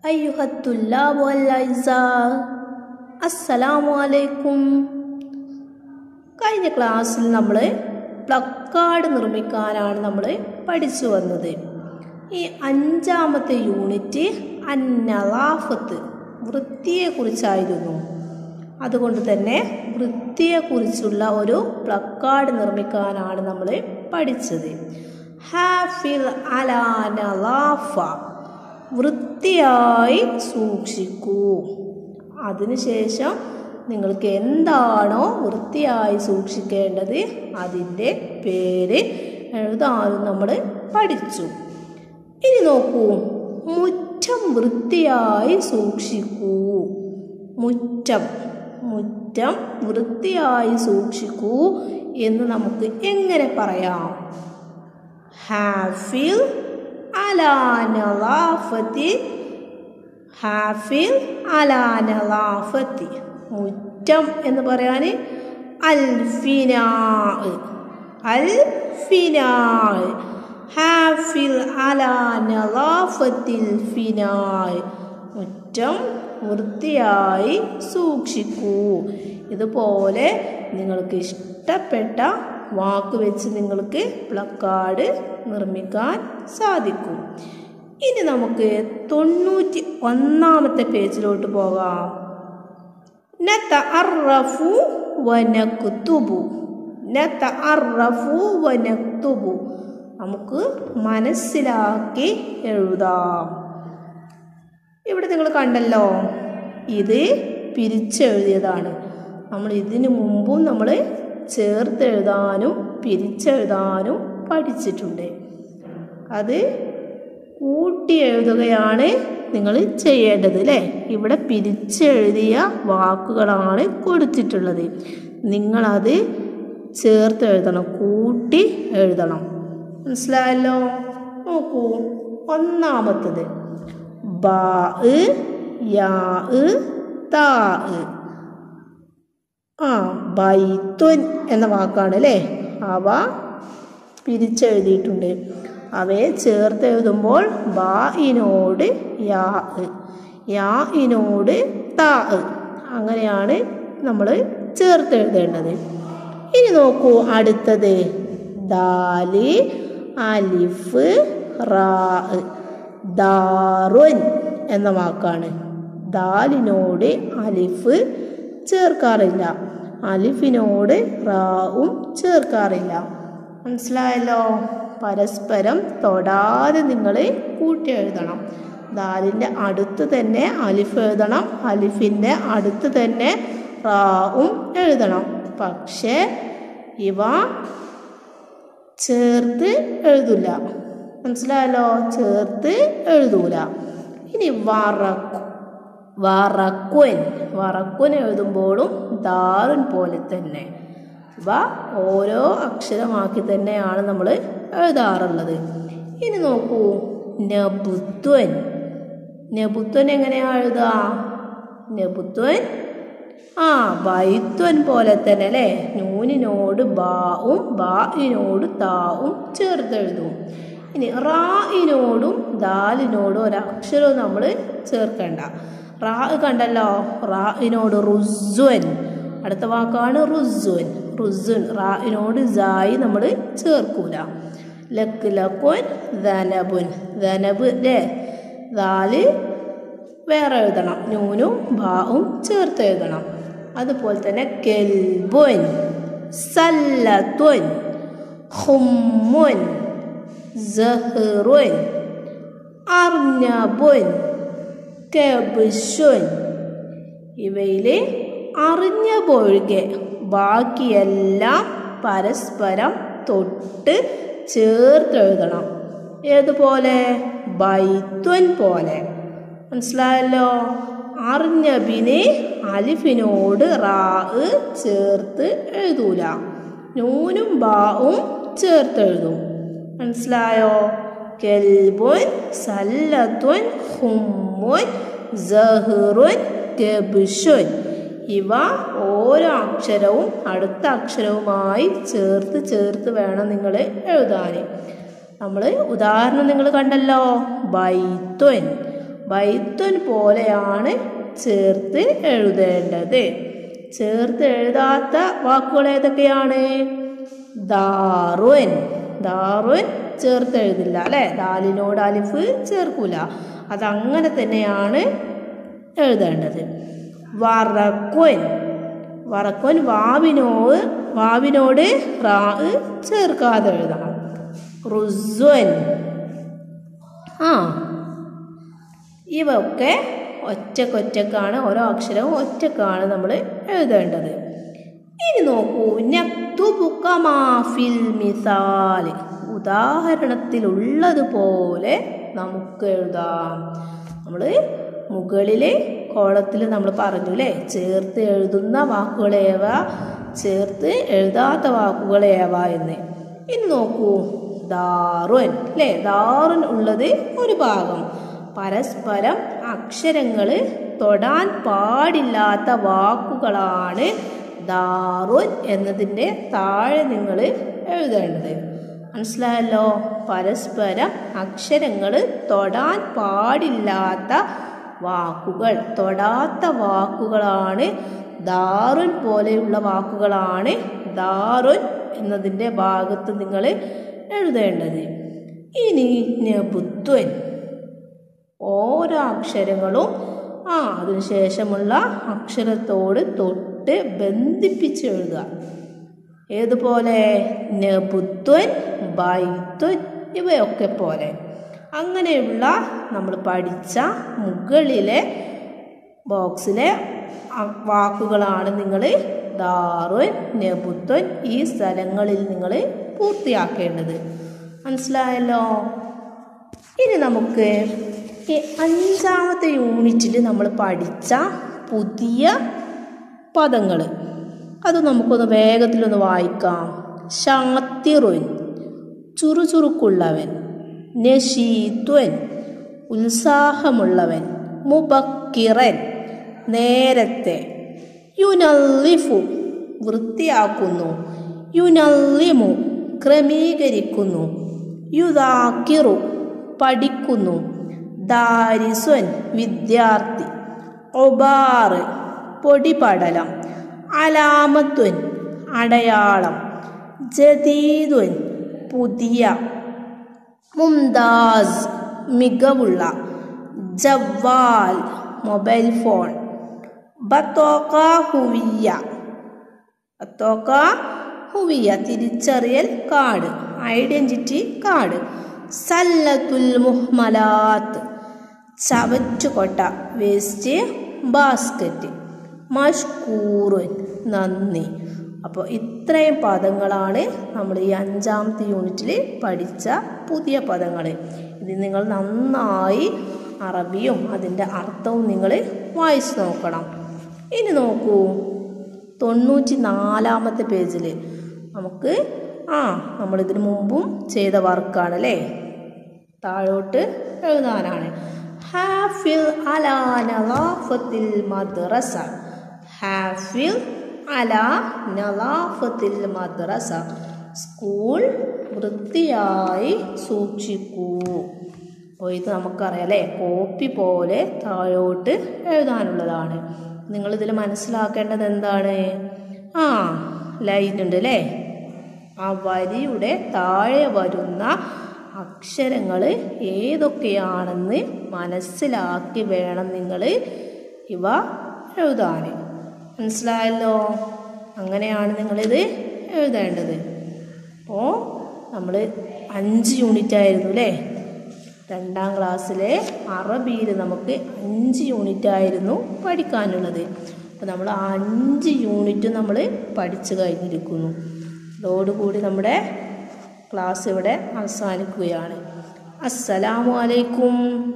أيها الطلاب والأعزاء السلام عليكم കഴിഞ്ഞ ക്ലാസ്സിൽ നമ്മൾ പ്ലക്കാർഡ് നിർമ്മിക്കാനാണ് നമ്മൾ പഠിച്ചു വന്നത് ഈ അഞ്ചാമത്തെ യൂണിറ്റ് അന്നലാഫത്ത് വൃത്തിയെക്കുറിച്ചായിരുന്നു അതുകൊണ്ട് തന്നെ വൃത്തിയെക്കുറിച്ചുള്ള ഒരു പ്ലക്കാർഡ് നിർമ്മിക്കാനാണ് നമ്മൾ പഠിച്ചത് ഹാഫിൽ അലാനലാഫ വൃത്തിയായി സൂക്ഷിക്കൂ അതിനുശേഷം നിങ്ങൾക്ക് എന്താണോ വൃത്തിയായി സൂക്ഷിക്കേണ്ടത് അതിൻ്റെ പേര് എഴുതാനും നമ്മൾ പഠിച്ചു ഇനി നോക്കൂ മുറ്റം വൃത്തിയായി സൂക്ഷിക്കൂ മുറ്റം മുറ്റം വൃത്തിയായി സൂക്ഷിക്കൂ എന്ന് നമുക്ക് എങ്ങനെ പറയാം ഹാഫിൽ അലാനലാഫത്തി ഹാഫിൽ അലാനലാഫത്തി മുറ്റം എന്ന് പറയാൻ അൽഫിനാ അൽഫിനാ ഹാഫിൽ അലാനലാഫത്തിൽ ഫിനായ് മുറ്റം വൃത്തിയായി സൂക്ഷിക്കൂ ഇതുപോലെ നിങ്ങൾക്ക് ഇഷ്ടപ്പെട്ട വാക്ക് വെച്ച് നിങ്ങൾക്ക് പ്ലക്കാർഡ് നിർമ്മിക്കാൻ സാധിക്കും ഇനി നമുക്ക് തൊണ്ണൂറ്റി ഒന്നാമത്തെ പേജിലോട്ട് പോകാം നതഅറഫു വനക്തുബു നതഅറഫു വനക്തുബു നമുക്ക് മനസ്സിലാക്കി എഴുതാം ഇവിടെ നിങ്ങൾ കണ്ടല്ലോ ഇത് പിരിച്ചെഴുതിയതാണ് നമ്മൾ ഇതിനു മുമ്പും നമ്മൾ ചേർത്തെഴുതാനും പിരിച്ചെഴുതാനും പഠിച്ചിട്ടുണ്ട് അത് കൂട്ടി എഴുതുകയാണ് നിങ്ങൾ ചെയ്യേണ്ടത് അല്ലേ ഇവിടെ പിരിച്ചെഴുതിയ വാക്കുകളാണ് കൊടുത്തിട്ടുള്ളത് നിങ്ങളത് ചേർത്ത് എഴുതണം കൂട്ടി എഴുതണം മനസ്സിലായല്ലോ നോക്കൂ ഒന്നാമത്തത് ബാ യാ താ ആ ബൈത്തുൻ എന്ന വാക്കാണ് അല്ലേ അവ പിരിച്ചെഴുതിയിട്ടുണ്ട് അവയെ ചേർത്ത് എഴുതുമ്പോൾ ബായിനോട് യാ യാ ഇനോട് താ അങ്ങനെയാണ് നമ്മൾ ചേർത്ത് എഴുതേണ്ടത് ഇനി നോക്കൂ അടുത്തത് ദാലി അലിഫ് റാ ദാറുൻ എന്ന വാക്കാണ് ദാലിനോട് അലിഫ് ചേർക്കാറില്ല അലിഫിനോട് റാവും ചേർക്കാറില്ല മനസ്സിലായല്ലോ പരസ്പരം തൊടാതെ നിങ്ങൾ കൂട്ടി എഴുതണം ദാലിൻ്റെ അടുത്ത് തന്നെ അലിഫ് എഴുതണം അലിഫിൻ്റെ അടുത്ത് തന്നെ റാവും എഴുതണം പക്ഷേ ഇവ ചേർത്ത് എഴുതില്ല മനസ്സിലായല്ലോ ചേർത്ത് എഴുതൂല ഇനി വറക്കു വറക്കുൻ വറക്കുൻ എഴുതുമ്പോഴും ദാറുൻ പോലെ തന്നെ ഇവ ഓരോ അക്ഷരമാക്കി തന്നെയാണ് നമ്മൾ എഴുതാറുള്ളത് ഇനി നോക്കൂ നബുത്വൻ നബുത്വൻ എങ്ങനെയാണ് എഴുതുക നബുത്വൻ ആ ബൈത്വൻ പോലെ തന്നെ അല്ലേ നൂനിനോട് ബാവും ബായിനോട് താവും ചേർത്തെഴുതും ഇനി റായിനോടും ദാലിനോടും ഒരക്ഷരവും നമ്മൾ ചേർക്കണ്ട റാ കണ്ടല്ലോ റായിനോട് റുസ്വൻ അടുത്ത വാക്കാണ് റുസ്വൻ റുസുൻ റായിനോട് ജായി നമ്മൾ ചേർക്കൂല ലക്ക് ലക്കുൻ ധനബുൻ ധനബ് അല്ലേ ദാല് വേറെ എഴുതണം നൂനും ഭാവും ചേർത്ത് എഴുതണം അതുപോലെ തന്നെ കെൽബുൻ സല്ലത്തുൻ ഹുമ്മുൻ സഹറുൻ അർണബുൻ കെബുഷുൻ ഇവയിൽ അറിഞ്ഞ പൊഴുകെ ബാക്കിയെല്ലാം പരസ്പരം തൊട്ട് ചേർത്തെഴുതണം ഏതുപോലെ ബൈത്വൻ പോലെ മനസ്സിലായല്ലോ അറിഞ്ഞബിന് അലിഫിനോട് റാ ചേർത്ത് എഴുതൂല നൂനും ബാവും ചേർത്തെഴുതും മനസ്സിലായോ കെൽബുൻ സല്ലത്തുൻ ഹുമ്മുൻ സഹറുൻ കെബുഷുൻ ഇവ ഓരോ അക്ഷരവും അടുത്ത അക്ഷരവുമായി ചേർത്ത് ചേർത്ത് വേണം നിങ്ങൾ എഴുതാൻ നമ്മൾ ഉദാഹരണം നിങ്ങൾ കണ്ടല്ലോ ബൈത്വൻ ബൈത്തുൻ പോലെയാണ് ചേർത്ത് എഴുതേണ്ടത് ചേർത്ത് എഴുതാത്ത വാക്കുകൾ ഏതൊക്കെയാണ് ദാറുൻ ദാറുൻ ചേർത്ത് എഴുതില്ല അല്ലേ ദാലിനോട് അലിഫ് ചേർക്കൂല അതങ്ങനെ തന്നെയാണ് എഴുതേണ്ടത് വറക്കുൻ വറക്കുൻ വാവിനോട് വാവിനോട് റാ ചേർക്കാതെ എഴുതണം റുസ്വൻ ആ ഇവയൊക്കെ ഒറ്റക്കൊറ്റക്കാണ് ഓരോ അക്ഷരവും ഒറ്റക്കാണ് നമ്മൾ എഴുതേണ്ടത് ഇനി നോക്കൂ നക്തുബുക്കമാഫിൽ മിസാൽ ഉദാഹരണത്തിലുള്ളതുപോലെ നമുക്ക് എഴുതാം നമ്മൾ മുകളിലെ കോളത്തിൽ നമ്മൾ പറഞ്ഞു അല്ലേ ചേർത്ത് എഴുതുന്ന വാക്കുകളേവ ചേർത്ത് എഴുതാത്ത വാക്കുകളേവ എന്ന് ഇനി നോക്കൂ ദാറുൻ അല്ലേ ദാറുൻ ഉള്ളത് ഒരു ഭാഗം പരസ്പരം അക്ഷരങ്ങൾ തൊടാൻ പാടില്ലാത്ത വാക്കുകളാണ് ദാറുൻ എന്നതിൻ്റെ താഴെ നിങ്ങൾ എഴുതേണ്ടത് മനസ്സിലായല്ലോ പരസ്പരം അക്ഷരങ്ങൾ തൊടാൻ പാടില്ലാത്ത വാക്കുകൾ തൊടാത്ത വാക്കുകളാണ് ദാറുൻ പോലെയുള്ള വാക്കുകളാണ് ദാറുൻ എന്നതിൻ്റെ ഭാഗത്ത് നിങ്ങൾ എഴുതേണ്ടത് ഇനി നബുത്വൻ ഓരോ അക്ഷരങ്ങളും ആ അതിനുശേഷമുള്ള അക്ഷരത്തോട് തൊട്ട് ബന്ധിപ്പിച്ച് എഴുതുക ഏതുപോലെ നബുത്വൻ ബൈത്വൻ ഇവയൊക്കെ പോലെ അങ്ങനെയുള്ള നമ്മൾ പഠിച്ച മുകളിലെ ബോക്സിലെ വാക്കുകളാണ് നിങ്ങൾ ദാറുൻ നബുത്വൻ ഈ സ്ഥലങ്ങളിൽ നിങ്ങൾ പൂർത്തിയാക്കേണ്ടത് മനസ്സിലായല്ലോ ഇനി നമുക്ക് ഈ അഞ്ചാമത്തെ യൂണിറ്റിൽ നമ്മൾ പഠിച്ച പുതിയ പദങ്ങൾ അത് നമുക്കൊന്ന് വേഗത്തിലൊന്ന് വായിക്കാം ഷാത്തിറുൻ ചുറുചുറുക്കുള്ളവൻ നഷീത്വൻ ഉത്സാഹമുള്ളവൻ മുബക്കിറൻ നേരത്തെ യുനല്ലിഫു വൃത്തിയാക്കുന്നു യുനല്ലിമു ക്രമീകരിക്കുന്നു യുദാക്കിറു പഠിക്കുന്നു ദാരിസ്വൻ വിദ്യാർത്ഥി ഒബാറ് പൊടിപടലം അലാമത്വൻ അടയാളം ജദീദ്വൻ പുതിയ മുംതാസ് മികവുള്ള ജവാൽ മൊബൈൽ ഫോൺ ബത്തോക്ക ഹുവിയ ബത്തോക്ക ഹുവിയ തിരിച്ചറിയൽ കാർഡ് ഐഡൻറ്റിറ്റി കാർഡ് സല്ലത്തുൽ മുഹ്മലാത്ത് ചവറ്റുകൊട്ട വേസ്റ്റ് ബാസ്ക്കറ്റ് മഷ്കൂറുൻ നന്ദി അപ്പോൾ ഇത്രയും പദങ്ങളാണ് നമ്മൾ ഈ അഞ്ചാമത്തെ യൂണിറ്റിൽ പഠിച്ച പുതിയ പദങ്ങൾ ഇത് നിങ്ങൾ നന്നായി അറബിയും അതിൻ്റെ അർത്ഥവും നിങ്ങൾ വായിച്ചു നോക്കണം ഇനി നോക്കൂ തൊണ്ണൂറ്റി നാലാമത്തെ പേജിൽ നമുക്ക് ആ നമ്മളിതിനു മുമ്പും ചെയ്ത വർക്കാണ് അല്ലേ താഴോട്ട് എഴുതാനാണ് ഹാഫിൽ അലാ നലാഫത്തിൽ മദ്രസ ഹാഫിൽ അല നലാഫത്തിൽ മദ്രസ സ്കൂൾ വൃത്തിയായി സൂക്ഷിക്കൂ അപ്പോൾ ഇത് നമുക്കറിയാം അല്ലേ കോപ്പി പോലെ താഴോട്ട് എഴുതാനുള്ളതാണ് നിങ്ങളിതിൽ മനസ്സിലാക്കേണ്ടത് എന്താണ് ആ ലൈൻ ഉണ്ട് അല്ലേ ആ വരിയുടെ താഴെ വരുന്ന അക്ഷരങ്ങൾ ഏതൊക്കെയാണെന്ന് മനസ്സിലാക്കി വേണം നിങ്ങൾ ഇവ എഴുതാൻ മനസ്സിലായല്ലോ അങ്ങനെയാണ് നിങ്ങളിത് എഴുതേണ്ടത് അപ്പോൾ നമ്മൾ അഞ്ച് യൂണിറ്റ് ആയിരുന്നു അല്ലേ രണ്ടാം ക്ലാസ്സിലെ അറബിയിൽ നമുക്ക് അഞ്ച് യൂണിറ്റ് ആയിരുന്നു പഠിക്കാനുള്ളത് അപ്പോൾ നമ്മൾ ആ അഞ്ച് യൂണിറ്റ് നമ്മൾ പഠിച്ചു കഴിഞ്ഞിരിക്കുന്നു ഇതോടുകൂടി നമ്മുടെ ക്ലാസ് ഇവിടെ അവസാനിക്കുകയാണ് അസ്സലാമു അലൈക്കും